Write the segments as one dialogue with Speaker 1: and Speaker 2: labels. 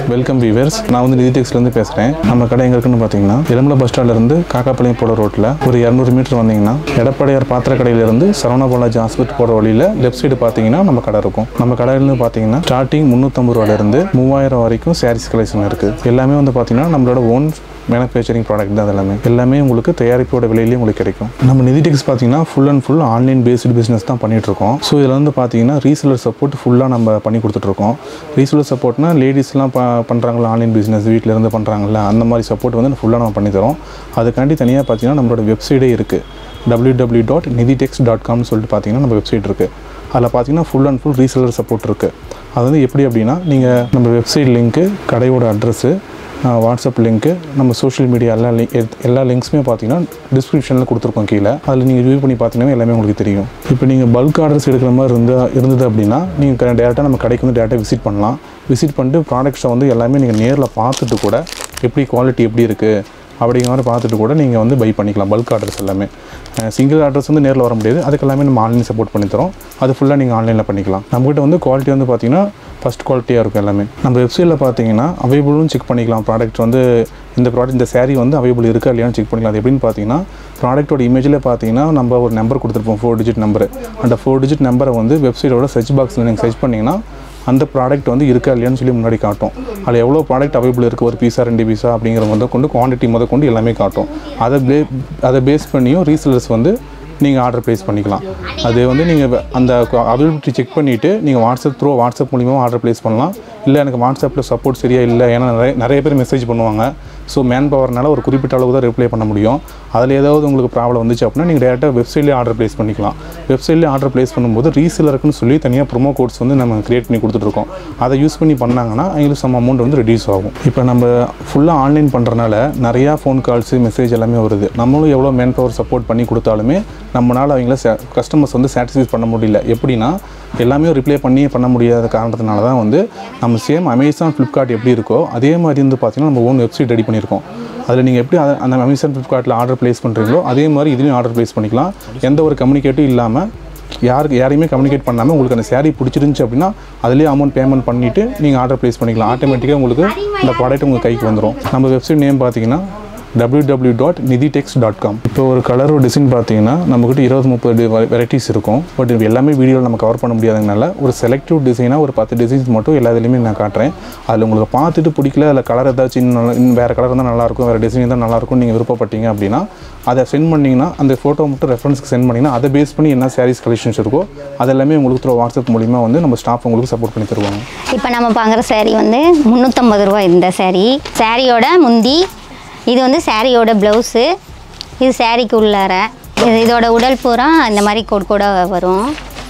Speaker 1: welcome viewers நான் வந்து நிதிடெக்ஸ்லேருந்து பேசுகிறேன் நம்ம கடை எங்கே இருக்குன்னு பார்த்தீங்கன்னா எலும்பல பஸ் ஸ்டாண்ட்லேருந்து காக்காப்பாளையம் போகிற ரோட்டில் ஒரு இரநூறு மீட்டர் வந்தீங்கன்னா எடப்பாடியார் பாத்திர கடையிலேருந்து சரவணா பாலாஜி ஹாஸ்பிட்டல் போகிற வழியில் லெஃப்ட் சைடு பார்த்தீங்கன்னா நம்ம கடை இருக்கும் நம்ம கடையிலேருந்து பார்த்தீங்கன்னா ஸ்டார்டிங் முந்நூற்றம்பது ரூபாயிலிருந்து மூவாயிரம் வரைக்கும் சாரீஸ் கலெக்ஷன் இருக்குது எல்லாமே வந்து பார்த்தீங்கன்னா நம்மளோட ஓன் மேனுஃபேக்சரிங் ப்ராடக்ட் தான் அது எல்லாமே எல்லாமே உங்களுக்கு தயாரிப்போட விலையிலேயே உங்களுக்கு கிடைக்கும் நம்ம நிதிடெக்ஸ் பார்த்தீங்கன்னா full and full online based business தான் பண்ணிட்டு இருக்கோம் ஸோ இதில் வந்து பார்த்தீங்கன்னா ரீசெலர் சப்போர்ட் ஃபுல்லாக நம்ம பண்ணி கொடுத்துட்ருக்கோம் ரீசெலர் சப்போர்ட்னா லேடிஸ்லாம் ப பண்ணுறாங்களா ஆன்லைன் பிஸ்னஸ் வீட்டில் இருந்து பண்ணுறாங்கல்ல அந்த மாதிரி சப்போர்ட் வந்து ஃபுல்லாக நம்ம பண்ணி தரோம் அதுக்காண்டி தனியாக பார்த்தீங்கன்னா நம்மளோட வெப்சைட்டே இருக்குது W W dot Nithitex dot காம்னு சொல்லிட்டு பார்த்தீங்கன்னா நம்ம வெப்சைட் இருக்குது அதில் பார்த்தீங்கன்னா full and full reseller support இருக்குது அது வந்து எப்படி அப்படின்னா நீங்கள் நம்ம வெப்சைட் லிங்க்கு கடையோட அட்ரஸ்ஸு வாட்ஸ்அப் லிங்க்கு நம்ம சோஷியல் மீடியா எல்லா லிங்க் எல்லா லிங்க்ஸுமே பார்த்தீங்கன்னா டிஸ்கிரிப்ஷனில் கொடுத்துருக்கோம் கீழே அதில் நீங்கள் ரிவ்யூ பண்ணி பார்த்தீங்கன்னா எல்லாமே உங்களுக்கு தெரியும் இப்போ நீங்கள் பல்க் ஆர்டர்ஸ் எடுக்கிற மாதிரி இருந்தால் இருந்தது அப்படின்னா நீங்கள் டேரெக்டாக நம்ம கடைக்கு வந்து டேரெக்டாக விசிட் பண்ணலாம் விசிட் பண்ணிட்டு ப்ராடக்ட்ஸை வந்து எல்லாமே நீங்கள் நேரில் பார்த்துட்டு கூட எப்படி குவாலிட்டி எப்படி இருக்குது அப்படிங்கிற மாதிரி பார்த்துட்டு கூட நீங்கள் வந்து பை பண்ணிக்கலாம் பல்க் ஆர்டர்ஸ் எல்லாமே சிங்கிள் ஆர்டர்ஸ் வந்து நேரில் வர முடியாது அதுக்கு எல்லாமே நம்ம ஆன்லைன் சப்போர்ட் பண்ணி தரோம் அது ஃபுல்லாக நீங்கள் ஆன்லைனில் பண்ணிக்கலாம் நம்மகிட்ட வந்து குவாலிட்டி வந்து பார்த்தீங்கன்னா ஃபஸ்ட் குவாலிட்டியாக இருக்கும் எல்லாமே நம்ம வெப்சைட்டில் பார்த்தீங்கன்னா அவைலபிளும் செக் பண்ணிக்கலாம் ப்ராடக்ட் வந்து இந்த ப்ராடக்ட் இந்த saree வந்து அவைலபிள் இருக்கா இல்லையான்னு செக் பண்ணிக்கலாம் அது எப்படின்னு பார்த்தீங்கன்னா ப்ராடக்ட்டோட இமேஜில் பார்த்தீங்கன்னா நம்ம ஒரு நம்பர் கொடுத்துருப்போம் ஃபோர் டிஜிட் நம்பர் அந்த ஃபோர் டிஜிட் நம்பரை வந்து வெப்சைட்டோட சர்ச் பாக்ஸில் நீங்கள் சர்ச் பண்ணிங்கன்னா அந்த ப்ராடக்ட் வந்து இருக்கா இல்லையான்னு சொல்லி முன்னாடி காட்டும் அதில் எவ்வளோ ப்ராடக்ட் அவைலபிள் இருக்குது ஒரு பீஸா ரெண்டு பீஸா அப்படிங்கிற முத கொண்டு குவான்டிட்டி முத கொண்டு எல்லாமே காட்டும் அதை பே அதை பேஸ் பண்ணியும் ரீசெலர்ஸ் வந்து நீங்கள் ஆர்டர் ப்ளேஸ் பண்ணிக்கலாம் அது வந்து நீங்கள் அந்த அவைலபிலிட்டி செக் பண்ணிவிட்டு நீங்கள் வாட்ஸ்அப் த்ரூ வாட்ஸ்அப் மூலியமாக ஆர்டர் ப்ளேஸ் பண்ணலாம் இல்லை எனக்கு வாட்ஸ்அப்பில் சப்போர்ட் சரியாக இல்லை ஏன்னா நிறைய நிறைய பேர் மெசேஜ் பண்ணுவாங்க ஸோ மேன் பவர்னால ஒரு குறிப்பிட்ட அளவு தான் ரிப்ளை பண்ண முடியும் அதில் ஏதாவது உங்களுக்கு ப்ராப்ளம் வந்துச்சு அப்படின்னா நீங்கள் டேரெக்டாக வெப்சைட்லேயே ஆர்டர் ப்ளேஸ் பண்ணிக்கலாம் வெப்சைட்லேயே ஆர்டர் ப்ளேஸ் பண்ணும்போது ரீசெலருக்குன்னு சொல்லி தனியாக ப்ரோமோ கோட்ஸ் வந்து நம்ம கிரியேட் பண்ணி கொடுத்துட்ருக்கோம் அதை யூஸ் பண்ணி பண்ணாங்கன்னா அவங்களுக்கு சம் அமௌண்ட் வந்து ரெடியூஸ் ஆகும் இப்போ நம்ம ஃபுல்லாக ஆன்லைன் பண்ணுறனால நிறையா ஃபோன் கால்ஸு மெசேஜ் எல்லாமே வருது நம்மளும் எவ்வளோ மேன் பவர் சப்போர்ட் பண்ணி கொடுத்தாலுமே நம்மளால் அவங்கள கஸ்டமர்ஸ் வந்து சாட்டிஸ்ஃபை பண்ண முடியல எப்படின்னா எல்லாமே ரிப்ளை பண்ணி பண்ண முடியாத காரணத்தினால தான் வந்து நம்ம சேம் அமேசான் ஃப்ளிப்கார்ட் எப்படி இருக்கோ அதே மாதிரி வந்து பார்த்திங்கன்னா நம்ம ஓன் வெப்சைட் ரெடி பண்ணியிருக்கோம் அதில் நீங்கள் எப்படி அதை அந்த அமேசான் ஃப்ளிப்கார்ட்டில் ஆர்டர் ப்ளேஸ் பண்ணுறீங்களோ அதே மாதிரி இதுலேயும் ஆர்டர் ப்ளேஸ் பண்ணிக்கலாம் எந்த ஒரு கம்யூனிகேட்டும் இல்லாமல் யாருக்கு யாரையுமே கம்யூனிகேட் பண்ணாமல் உங்களுக்கு அந்த saree பிடிச்சிருந்துச்சி அப்படின்னா அதுலேயே அமௌண்ட் பேமெண்ட் பண்ணிவிட்டு நீங்கள் ஆர்டர் ப்ளேஸ் பண்ணிக்கலாம் ஆட்டோமேட்டிக்காக உங்களுக்கு இந்த ப்ராடக்ட் உங்கள் கைக்கு வந்துடும் நம்ம வெப்சைட் நேம் பார்த்தீங்கன்னா www.niditex.com dot Nithitex dot com இப்போ ஒரு கலர் டிசைன் பார்த்தீங்கன்னா நம்மக்கிட்ட இருபது முப்பது வெரைட்டிஸ் இருக்கும் பட் இது எல்லாமே வீடியோவில் நம்ம கவர் பண்ண முடியாததுனால ஒரு செலக்டிவ் டிசைனாக ஒரு பத்து டிசைன்ஸ் மட்டும் எல்லா இதுலையுமே நான் காட்டுறேன் அதில் உங்களுக்கு பார்த்துட்டு பிடிக்கல அதில் கலர் ஏதாச்சும் இன்னும் நல்லா- இன்னும் வேறு கலர் இருந்தால் நல்லாயிருக்கும் வேறு டிசைன் தான் நல்லாயிருக்கும் நீங்கள் விருப்பப்பட்டீங்க அப்படின்னா அதை சென்ட் பண்ணிங்கன்னா அந்த ஃபோட்டோ மட்டும் ரெஃபரன்ஸ்க்கு சென்ட் பண்ணிங்கன்னா அதை பேஸ் பண்ணி என்ன சாரீஸ் கலெக்ஷன்ஸ் இருக்கோ அது எல்லாமே உங்களுக்கு த்ரூ வாட்ஸ்அப் மூலிமா வந்து நம்ம ஸ்டாஃப் உங்களுக்கு சப்போர்ட் பண்ணி தருவாங்க
Speaker 2: இப்போ நம்ம பார்க்குற saree வந்து முந்நூற்றம்பது ரூபா இந்த saree சாரியோட முந்தி இது வந்து சாரியோட ப்ளவுஸு இது சாரிக்கு உள்ளார இது இதோட உடல் பூரா இந்த மாதிரி கோட் கூட வரும்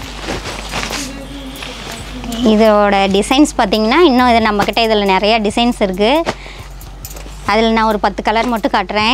Speaker 2: இதோட டிசைன்ஸ் பார்த்தீங்கன்னா இன்னும் இது நம்மக்கிட்ட இதில் நிறைய டிசைன்ஸ் இருக்குது அதில் நான் ஒரு பத்து கலர் மட்டும் காட்டுறேன்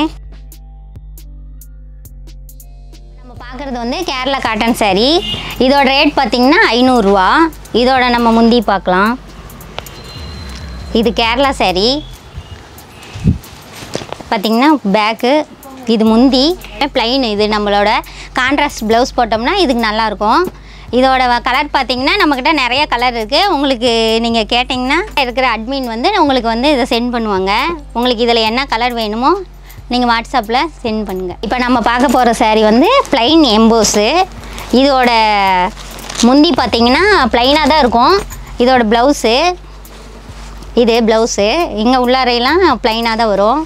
Speaker 2: நம்ம பார்க்குறது வந்து கேரளா காட்டன் saree இதோட ரேட் பார்த்தீங்கன்னா ஐநூறுரூவா இதோட நம்ம முந்தி பார்க்கலாம் இது கேரளா saree பார்த்தீங்கன்னா பேக்கு இது முந்தி ப்ளைன் இது நம்மளோட கான்ட்ராஸ்ட் ப்ளவுஸ் போட்டோம்னா இதுக்கு நல்லாயிருக்கும் இதோட கலர் பார்த்தீங்கன்னா நம்மக்கிட்ட நிறைய கலர் இருக்குது உங்களுக்கு நீங்கள் கேட்டிங்கன்னா இருக்கிற அட்மின் வந்து உங்களுக்கு வந்து இதை சென்ட் பண்ணுவாங்க உங்களுக்கு இதில் என்ன கலர் வேணுமோ நீங்கள் வாட்ஸ்அப்பில் சென்ட் பண்ணுங்கள் இப்போ நம்ம பார்க்க போகிற saree வந்து ப்ளைன் எம்போஸு இதோட முந்தி பார்த்தீங்கன்னா ப்ளைனாக தான் இருக்கும் இதோட ப்ளவுஸு இது ப்ளவுஸு இங்கே உள்ளாரையெல்லாம் ப்ளைனாக தான் வரும்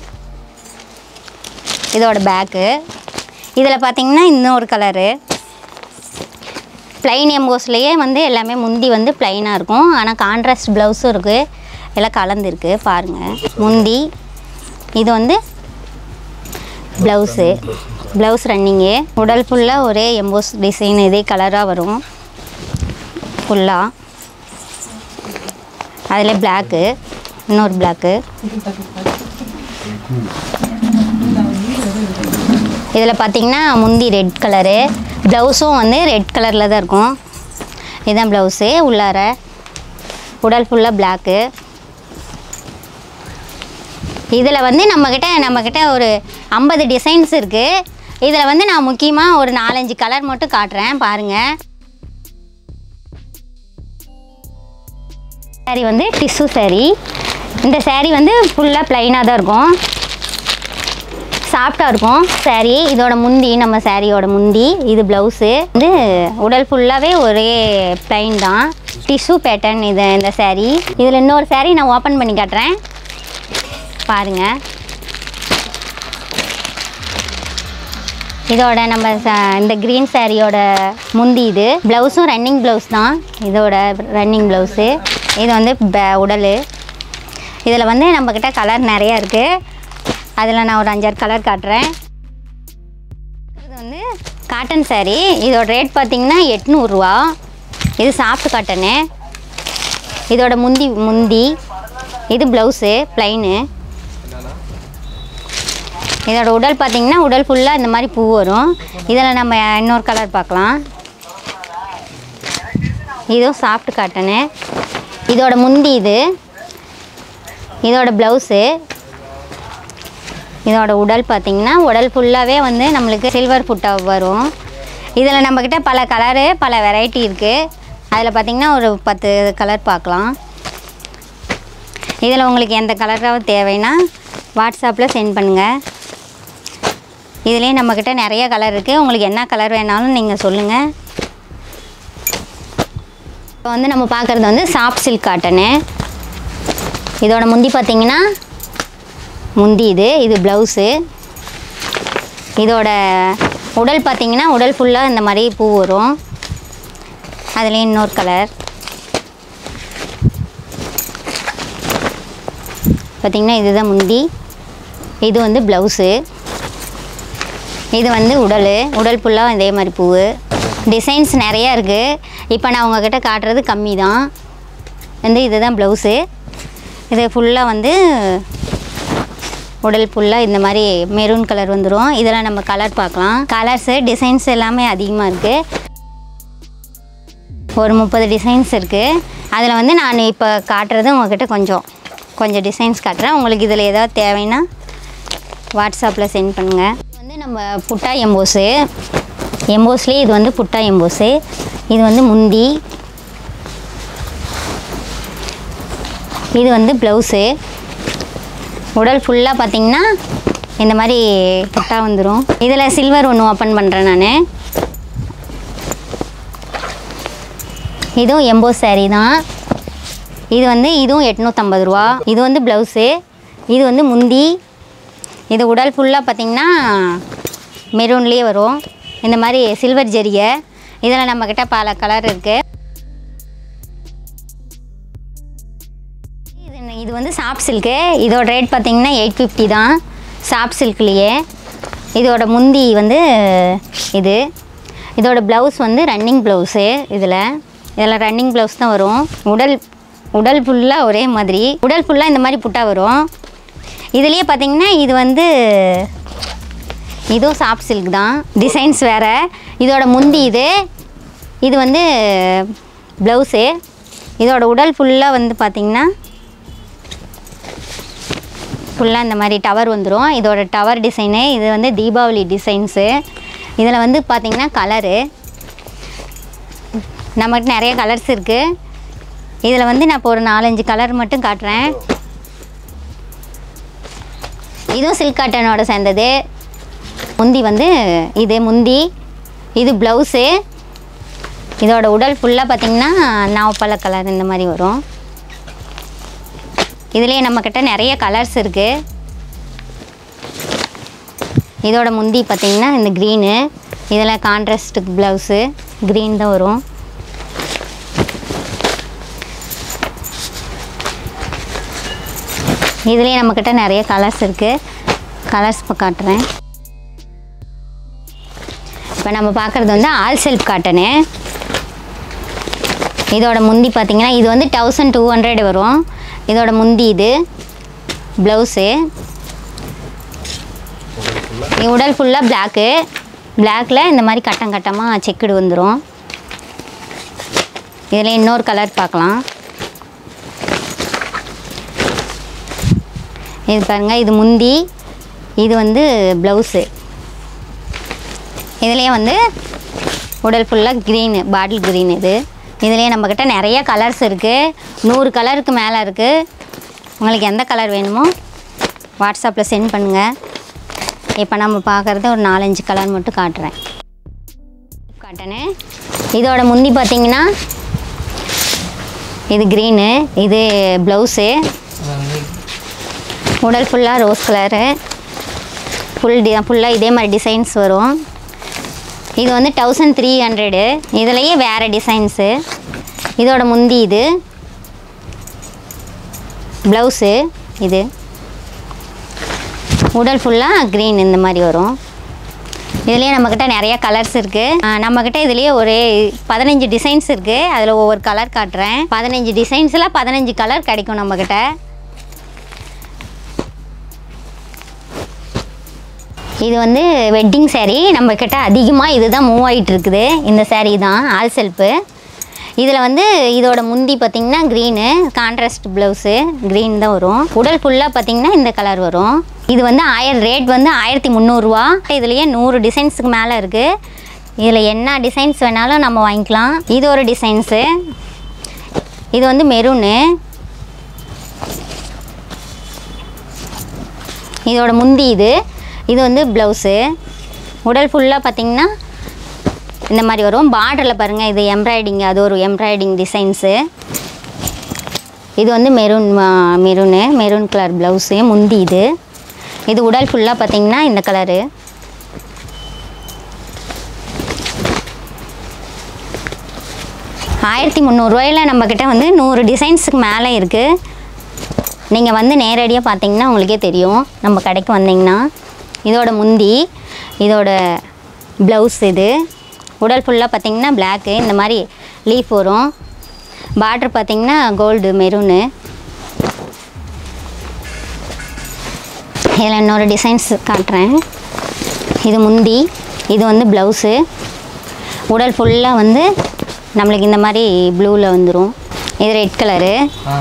Speaker 2: இதோட பேக்கு இதில் பார்த்தீங்கன்னா இன்னொரு கலரு ப்ளைன் எம்போஸ்லேயே வந்து எல்லாமே முந்தி வந்து ப்ளைனாக இருக்கும் ஆனால் கான்ட்ராஸ்ட் ப்ளவுஸும் இருக்குது எல்லாம் கலந்துருக்கு பாருங்கள் முந்தி இது வந்து ப்ளவுஸு ப்ளவுஸ் ரன்னிங்கு உடல் ஃபுல்லாக ஒரே எம்போஸ் டிசைன் இதே கலராக வரும் ஃபுல்லாக அதில் பிளாக்கு இன்னொரு பிளாக்கு இதில் பார்த்தீங்கன்னா முந்தி ரெட் கலரு ப்ளவுஸும் வந்து ரெட் கலரில் தான் இருக்கும் இதுதான் ப்ளவுஸு உள்ளார உடல் ஃபுல்லாக பிளாக்கு இதில் வந்து நம்மக்கிட்ட நம்மக்கிட்ட ஒரு ஐம்பது டிசைன்ஸ் இருக்குது இதில் வந்து நான் முக்கியமாக ஒரு நாலஞ்சு கலர் மட்டும் காட்டுறேன் பாருங்கள் saree வந்து டிஷ்யூ saree இந்த saree வந்து ஃபுல்லாக ப்ளைனாக தான் இருக்கும் சாஃப்டாக இருக்கும் saree இதோட முந்தி நம்ம சாரியோட முந்தி இது ப்ளவுஸு வந்து உடல் ஃபுல்லாகவே ஒரே ப்ளைன் தான் டிஷ்யூ பேட்டர்ன் இது இந்த saree இதில் இன்னொரு saree நான் ஓப்பன் பண்ணி காட்டுறேன் பாருங்கள் இதோட நம்ம ச- இந்த க்ரீன் சாரியோட முந்தி இது ப்ளவுஸும் ரன்னிங் ப்ளவுஸ் தான் இதோட ரன்னிங் ப்ளவுஸு இது வந்து ப- உடல் இதில் வந்து நம்மக்கிட்ட கலர் நிறையா இருக்குது அதில் நான் ஒரு அஞ்சாறு கலர் காட்டுறேன் இது வந்து காட்டன் saree இதோட ரேட் பார்த்தீங்கன்னா எட்நூறுரூவா இது சாஃப்ட் காட்டனு இதோட முந்தி முந்தி இது ப்ளவுஸு ப்ளைனு இதோட உடல் பார்த்தீங்கன்னா உடல் ஃபுல்லாக இந்த மாதிரி பூ வரும் இதில் நம்ம இன்னொரு கலர் பார்க்கலாம் இதுவும் சாஃப்ட் காட்டனு இதோட முந்தி இது இதோட ப்ளவுஸு இதோட உடல் பார்த்தீங்கன்னா உடல் ஃபுல்லாகவே வந்து நம்மளுக்கு சில்வர் புட்டா வரும் இதில் நம்மக்கிட்ட பல கலரு பல வெரைட்டி இருக்குது அதில் பார்த்தீங்கன்னா ஒரு பத்து கலர் பார்க்கலாம் இதில் உங்களுக்கு எந்த கலராவது தேவைன்னா வாட்ஸ்அப்பில் சென்ட் பண்ணுங்கள் இதுலேயே நம்மக்கிட்ட நிறைய கலர் இருக்குது உங்களுக்கு என்ன கலர் வேணாலும் நீங்கள் சொல்லுங்கள் இப்போ வந்து நம்ம பார்க்குறது வந்து சாஃப்ட் சில்க் காட்டனு இதோட முந்தி பார்த்தீங்கன்னா முந்தி இது இது ப்ளவுஸு இதோட உடல் பார்த்தீங்கன்னா உடல் ஃபுல்லாக இந்த மாதிரி பூ வரும் அதுலேயும் இன்னொரு கலர் பார்த்தீங்கன்னா இதுதான் முந்தி இது வந்து ப்ளவுஸு இது வந்து உடல் உடல் ஃபுல்லாக இதே மாதிரி பூவு டிசைன்ஸ் நிறையா இருக்குது இப்போ நான் உங்ககிட்ட காட்டுறது கம்மி தான் வந்து இதுதான் ப்ளவுஸு இது ஃபுல்லாக வந்து உடல் ஃபுல்லாக இந்த மாதிரி மெரூன் கலர் வந்துடும் இதெல்லாம் நம்ம கலர் பார்க்கலாம் கலர்ஸு டிசைன்ஸ் எல்லாமே அதிகமாக இருக்குது ஒரு முப்பது டிசைன்ஸ் இருக்குது அதில் வந்து நான் இப்போ காட்டுறது உங்ககிட்ட கொஞ்சம் கொஞ்சம் டிசைன்ஸ் காட்டுறேன் உங்களுக்கு இதில் ஏதாவது தேவைன்னா வாட்ஸ்அப்பில் சென்ட் பண்ணுங்கள் இது வந்து நம்ம புட்டா எம்போஸு எம்போஸ்லேயே இது வந்து புட்டா எம்போஸு இது வந்து முந்தி இது வந்து ப்ளவுஸு உடல் ஃபுல்லாக பார்த்தீங்கன்னா இந்த மாதிரி புட்டா வந்துடும் இதில் சில்வர் ஒன்று ஓப்பன் பண்ணுறேன் நான் இதுவும் எம்போஸ் saree தான் இது வந்து இதுவும் எட்நூற்றம்பது ரூபா இது வந்து ப்ளவுஸு இது வந்து முந்தி இது உடல் ஃபுல்லாக பார்த்தீங்கன்னா மெரூன்லேயே வரும் இந்த மாதிரி சில்வர் ஜெரிகை இதில் நம்மக்கிட்ட பல கலர் இருக்குது இது இது வந்து சாஃப்ட் சில்க்கு இதோட ரேட் பார்த்தீங்கன்னா எயிட் ஃபிஃப்டி தான் சாஃப்ட் சில்க்லேயே இதோட முந்தி வந்து இது இதோட ப்ளவுஸ் வந்து ரன்னிங் ப்ளவுஸு இதில் இதில் ரன்னிங் ப்ளவுஸ் தான் வரும் உடல் உடல் ஃபுல்லாக ஒரே மாதிரி உடல் ஃபுல்லாக இந்த மாதிரி புட்டா வரும் இதுலேயே பார்த்தீங்கன்னா இது வந்து இதுவும் சாஃப்ட் சில்க் தான் டிசைன்ஸ் வேறு இதோட முந்தி இது இது வந்து ப்ளவுஸு இதோட உடல் ஃபுல்லாக வந்து பார்த்திங்கன்னா ஃபுல்லாக இந்த மாதிரி டவர் வந்துடும் இதோட டவர் டிசைனு இது வந்து தீபாவளி டிசைன்ஸு இதில் வந்து பார்த்திங்கன்னா கலரு நம்மகிட்ட நிறைய கலர்ஸ் இருக்குது இதில் வந்து நான் இப்போ ஒரு நாலஞ்சு கலர் மட்டும் காட்டுறேன் இதுவும் சில்க் காட்டனோட சேர்ந்தது முந்தி வந்து இது முந்தி இது ப்ளவுஸு இதோட உடல் ஃபுல்லாக பார்த்திங்கன்னா நாவப்பழ கலர் இந்த மாதிரி வரும் இதுலேயே நம்மக்கிட்ட நிறைய கலர்ஸ் இருக்குது இதோட முந்தி பார்த்திங்கன்னா இந்த க்ரீனு இதில் கான்ட்ராஸ்ட் ப்ளவுஸு க்ரீன் தான் வரும் இதுலேயே நம்மக்கிட்ட நிறைய கலர்ஸ் இருக்குது கலர்ஸ் இப்போ காட்டுறேன் இப்போ நம்ம பார்க்குறது வந்து ஆல் செல்ஃப் காட்டனு இதோட முந்தி பார்த்தீங்கன்னா இது வந்து தௌசண்ட் டூ ஹண்ட்ரட் வரும் இதோட முந்தி இது ப்ளவுஸு உடல் ஃபுல்லாக பிளாக்கு பிளாக்கில் இந்த மாதிரி கட்டம் கட்டமாக செக்குடு வந்துடும் இதில் இன்னொரு கலர் பார்க்கலாம் இது பாருங்க இது முந்தி இது வந்து ப்ளவுஸு இதுலேயே வந்து உடல் ஃபுல்லாக க்ரீனு பாட்டில் க்ரீன் இது இதுலேயே நம்மக்கிட்ட நிறைய கலர்ஸ் இருக்குது நூறு கலருக்கு மேலே இருக்குது உங்களுக்கு எந்த கலர் வேணுமோ வாட்ஸ்அப்பில் சென்ட் பண்ணுங்கள் இப்போ நம்ம பார்க்குறது ஒரு நாலஞ்சு கலர் மட்டும் காட்டுறேன் காட்டனு இதோட முந்தி பார்த்தீங்கன்னா இது க்ரீனு இது ப்ளவுஸு உடல் ஃபுல்லாக ரோஸ் கலரு ஃபுல் டி ஃபுல்லாக இதே மாதிரி டிசைன்ஸ் வரும் இது வந்து தௌசண்ட் த்ரீ ஹண்ட்ரடு இதுலேயே வேறு டிசைன்ஸு இதோட முந்தி இது ப்ளவுஸு இது உடல் ஃபுல்லாக க்ரீன் இந்த மாதிரி வரும் இதுலேயே நம்மக்கிட்ட நிறைய கலர்ஸ் இருக்குது நம்மக்கிட்ட இதுலேயே ஒரு பதினஞ்சு டிசைன்ஸ் இருக்குது அதில் ஒவ்வொரு கலர் காட்டுறேன் பதினஞ்சு டிசைன்ஸில் பதினஞ்சு கலர் கிடைக்கும் நம்மக்கிட்ட இது வந்து வெட்டிங் saree நம்மக்கிட்ட அதிகமாக இதுதான் மூவ் ஆகிட்டு இருக்குது இந்த saree தான் ஆல் செல்ஃபு இதில் வந்து இதோட முந்தி பார்த்திங்கன்னா க்ரீனு கான்ட்ராஸ்ட் ப்ளவுஸு க்ரீன் தான் வரும் உடல் ஃபுல்லாக பார்த்திங்கன்னா இந்த கலர் வரும் இது வந்து ஆயிரம் ரேட் வந்து ஆயிரத்தி முந்நூறுரூவா இதுலேயே நூறு டிசைன்ஸுக்கு மேலே இருக்குது இதில் என்ன டிசைன்ஸ் வேணாலும் நம்ம வாங்கிக்கலாம் இது ஒரு டிசைன்ஸு இது வந்து மெரூனு இதோட முந்தி இது இது வந்து ப்ளவுஸு உடல் ஃபுல்லாக பார்த்திங்கன்னா இந்த மாதிரி வரும் பார்டரில் பாருங்கள் இது எம்ப்ராய்டிங் அது ஒரு எம்ப்ராய்டிங் டிசைன்ஸு இது வந்து maroon maroon maroon colour blouse முந்தி இது இது உடல் ஃபுல்லாக பார்த்திங்கன்னா இந்த கலரு ஆயிரத்தி முந்நூறுரூவாயில் நம்மக்கிட்ட வந்து நூறு டிசைன்ஸுக்கு மேலே இருக்குது நீங்கள் வந்து நேரடியாக பார்த்தீங்கன்னா உங்களுக்கே தெரியும் நம்ம கடைக்கு வந்தீங்கன்னா இதோட முந்தி இதோட ப்ளவுஸ் இது உடல் ஃபுல்லாக பார்த்தீங்கன்னா பிளாக்கு இந்த மாதிரி லீஃப் வரும் பார்டர் பார்த்தீங்கன்னா கோல்டு மெரூனு இதில் இன்னொரு டிசைன்ஸ் காட்டுறேன் இது முந்தி இது வந்து ப்ளவுஸு உடல் ஃபுல்லாக வந்து நம்மளுக்கு இந்த மாதிரி ப்ளூவில் வந்துடும் இது ரெட் கலரு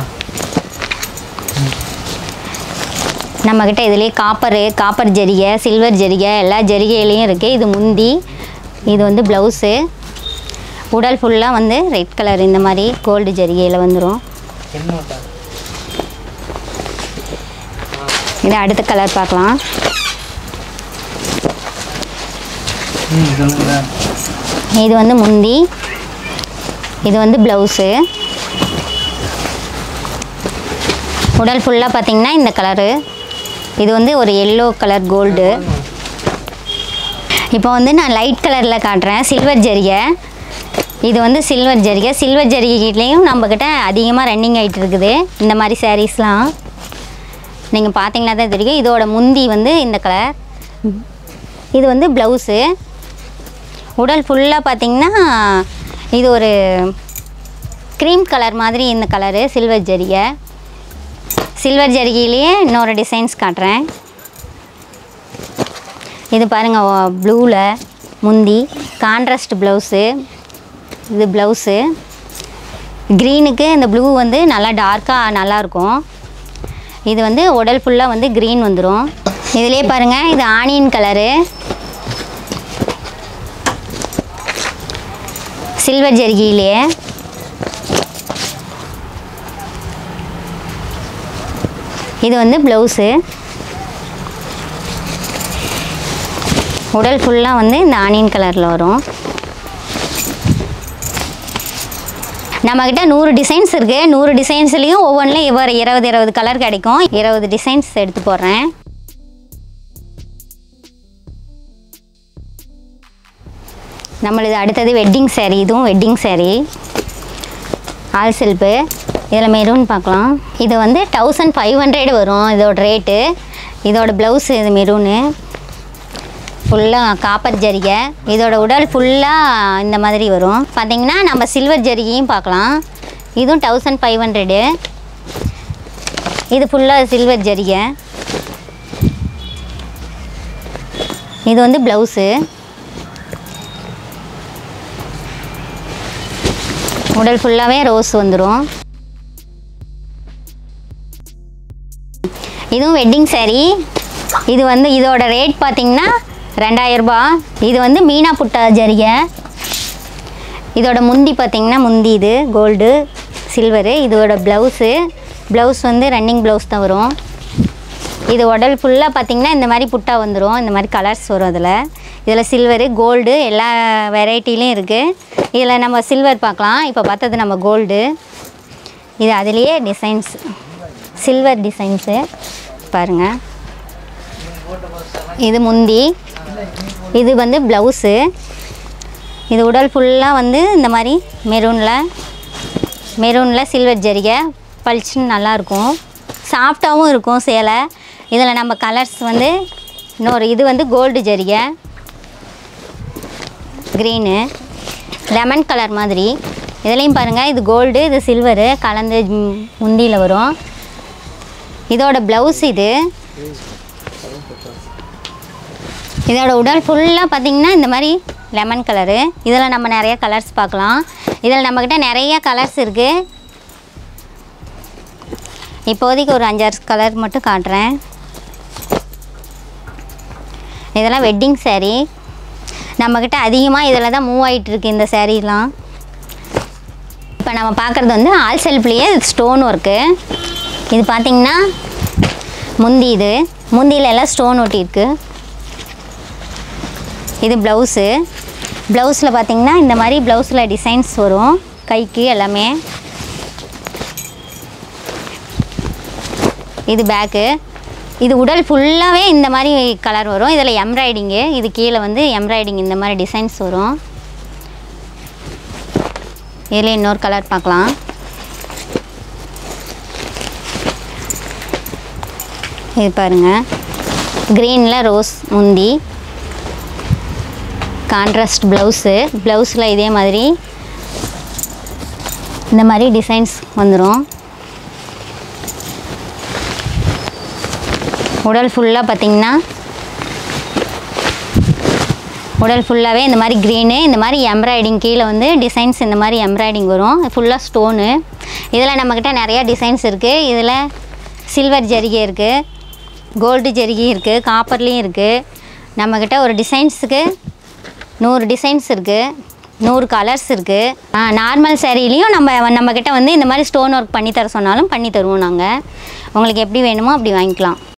Speaker 2: நம்மக்கிட்ட இதுலேயே காப்பரு காப்பர் ஜரிகை சில்வர் ஜரிகை எல்லா ஜரிகையிலையும் இருக்குது இது முந்தி இது வந்து ப்ளவுஸு உடல் ஃபுல்லாக வந்து ரெட் கலர் இந்த மாதிரி கோல்டு ஜரிகையில் வந்துடும் இது அடுத்த கலர் பார்க்கலாம் இது வந்து முந்தி இது வந்து ப்ளவுஸு உடல் ஃபுல்லாக பார்த்தீங்கன்னா இந்த கலரு இது வந்து ஒரு எல்லோ கலர் கோல்டு இப்போ வந்து நான் லைட் கலரில் காட்டுறேன் சில்வர் ஜரிகை இது வந்து சில்வர் ஜரிகை சில்வர் ஜரிகைலேயும் நம்மக்கிட்ட அதிகமாக ரன்னிங் ஆகிட்டு இருக்குது இந்த மாதிரி சாரீஸ்லாம் நீங்கள் பார்த்தீங்களா தான் தெரியும் இதோட முந்தி வந்து இந்த கலர் இது வந்து ப்ளவுஸு உடல் ஃபுல்லாக பார்த்தீங்கன்னா இது ஒரு க்ரீம் கலர் மாதிரி இந்த கலரு சில்வர் ஜரிகை சில்வர் ஜரிகையிலேயே இன்னொரு டிசைன்ஸ் காட்டுறேன் இது பாருங்கள் ப்ளூவில் முந்தி கான்ட்ராஸ்ட் ப்ளவுஸு இது ப்ளவுஸு க்ரீனுக்கு இந்த ப்ளூ வந்து நல்லா டார்க்காக நல்லாயிருக்கும் இது வந்து உடல் ஃபுல்லாக வந்து க்ரீன் வந்துடும் இதுலேயே பாருங்கள் இது ஆனியன் கலரு சில்வர் ஜரிகையிலேயே இது வந்து ப்ளவுஸு உடல் ஃபுல்லாக வந்து இந்த ஆனியன் கலரில் வரும் நம்மக்கிட்ட நூறு டிசைன்ஸ் இருக்குது நூறு டிசைன்ஸ்லேயும் ஒவ்வொன்றிலும் இவர் இருபது இருபது கலர் கிடைக்கும் இருபது டிசைன்ஸ் எடுத்து போடுறேன் நம்மளது அடுத்தது வெட்டிங் saree இதுவும் வெட்டிங் saree ஆல் சில்பு இதில் மெரூன் பார்க்கலாம் இது வந்து தௌசண்ட் ஃபைவ் ஹண்ட்ரட் வரும் இதோட ரேட்டு இதோட ப்ளவுஸ் இது மெரூனு ஃபுல்லாக காப்பர் ஜரிகை இதோட உடல் ஃபுல்லாக இந்த மாதிரி வரும் பார்த்தீங்கன்னா நம்ம சில்வர் ஜரிகையும் பார்க்கலாம் இதுவும் தௌசண்ட் ஃபைவ் ஹண்ட்ரடு இது ஃபுல்லாக சில்வர் ஜரிகை இது வந்து ப்ளவுஸு உடல் ஃபுல்லாகவே ரோஸ் வந்துடும் இதுவும் வெட்டிங் saree இது வந்து இதோட ரேட் பார்த்தீங்கன்னா ரெண்டாயிரரூபா இது வந்து மீனா புட்டா ஜரிகை இதோட முந்தி பார்த்தீங்கன்னா முந்தி இது கோல்டு சில்வரு இதோட ப்ளவுஸு ப்ளவுஸ் வந்து ரன்னிங் ப்ளவுஸ் தான் வரும் இது உடல் ஃபுல்லாக பார்த்தீங்கன்னா இந்த மாதிரி புட்டா வந்துடும் இந்த மாதிரி கலர்ஸ் வரும் அதில் இதில் சில்வரு கோல்டு எல்லா வெரைட்டிலையும் இருக்குது இதில் நம்ம சில்வர் பார்க்கலாம் இப்போ பார்த்தது நம்ம கோல்டு இது அதுலேயே டிசைன்ஸ் சில்வர் டிசைன்ஸு பாருங்கள் இது முந்தி இது வந்து ப்ளவுஸு இது உடல் ஃபுல்லாக வந்து இந்த மாதிரி மெரூனில் மெரூனில் சில்வர் ஜரிகை பளிச்சுன்னு நல்லாயிருக்கும் சாஃப்டாகவும் இருக்கும் சேலை இதில் நம்ம கலர்ஸ் வந்து இன்னொரு இது வந்து கோல்டு ஜரிகை க்ரீனு லெமன் கலர் மாதிரி இதுலேயும் பாருங்கள் இது கோல்டு இது சில்வரு கலந்து ம், முந்தியில் வரும் இதோட ப்ளவுஸ் இது இதோட உடல் ஃபுல்லாக பார்த்தீங்கன்னா இந்த மாதிரி லெமன் கலரு இதில் நம்ம நிறைய கலர்ஸ் பார்க்கலாம் இதில் நம்மக்கிட்ட நிறைய கலர்ஸ் இருக்குது இப்போதைக்கு ஒரு அஞ்சாறு கலர் மட்டும் காட்டுறேன் இதெல்லாம் வெட்டிங் saree நம்மக்கிட்ட அதிகமாக இதில் தான் மூவ் ஆகிட்டு இருக்கு இந்த சாரீலாம் இப்போ நம்ம பார்க்குறது வந்து ஆல் செல்ஃப்லேயே ஸ்டோன் ஒர்க்கு இது பார்த்திங்கன்னா முந்தி இது முந்தியில எல்லாம் ஸ்டோன் ஒட்டியிருக்கு இது ப்ளவுஸு ப்ளவுஸில் பார்த்தீங்கன்னா இந்த மாதிரி ப்ளவுஸில் டிசைன்ஸ் வரும் கைக்கு எல்லாமே இது பேக்கு இது உடல் ஃபுல்லாகவே இந்த மாதிரி கலர் வரும் இதில் எம்ப்ராய்டிங்கு இது கீழே வந்து எம்ப்ராய்டிங் இந்த மாதிரி டிசைன்ஸ் வரும் இதில் இன்னொரு கலர் பார்க்கலாம் இது பாருங்கள் க்ரீனில் ரோஸ் முந்தி கான்ட்ராஸ்ட் ப்ளவுஸு ப்ளவுஸில் இதே மாதிரி இந்த மாதிரி டிசைன்ஸ் வந்துடும் உடல் ஃபுல்லாக பார்த்தீங்கன்னா உடல் ஃபுல்லாகவே இந்த மாதிரி க்ரீனு இந்த மாதிரி எம்ப்ராய்டிங் கீழே வந்து டிசைன்ஸ் இந்த மாதிரி எம்ப்ராய்டிங் வரும் ஃபுல்லாக ஸ்டோனு இதில் நம்மக்கிட்ட நிறையா டிசைன்ஸ் இருக்குது இதில் சில்வர் ஜரிகை இருக்குது கோல்டு ஜரிகை இருக்குது காப்பர்லேயும் இருக்குது நம்மக்கிட்ட ஒரு டிசைன்ஸுக்கு நூறு டிசைன்ஸ் இருக்குது நூறு கலர்ஸ் இருக்குது நார்மல் சேரீலையும் நம்ம நம்மக்கிட்ட வந்து இந்த மாதிரி ஸ்டோன் ஒர்க் பண்ணி தர சொன்னாலும் பண்ணி தருவோம் நாங்கள் உங்களுக்கு எப்படி வேணுமோ அப்படி வாங்கிக்கலாம்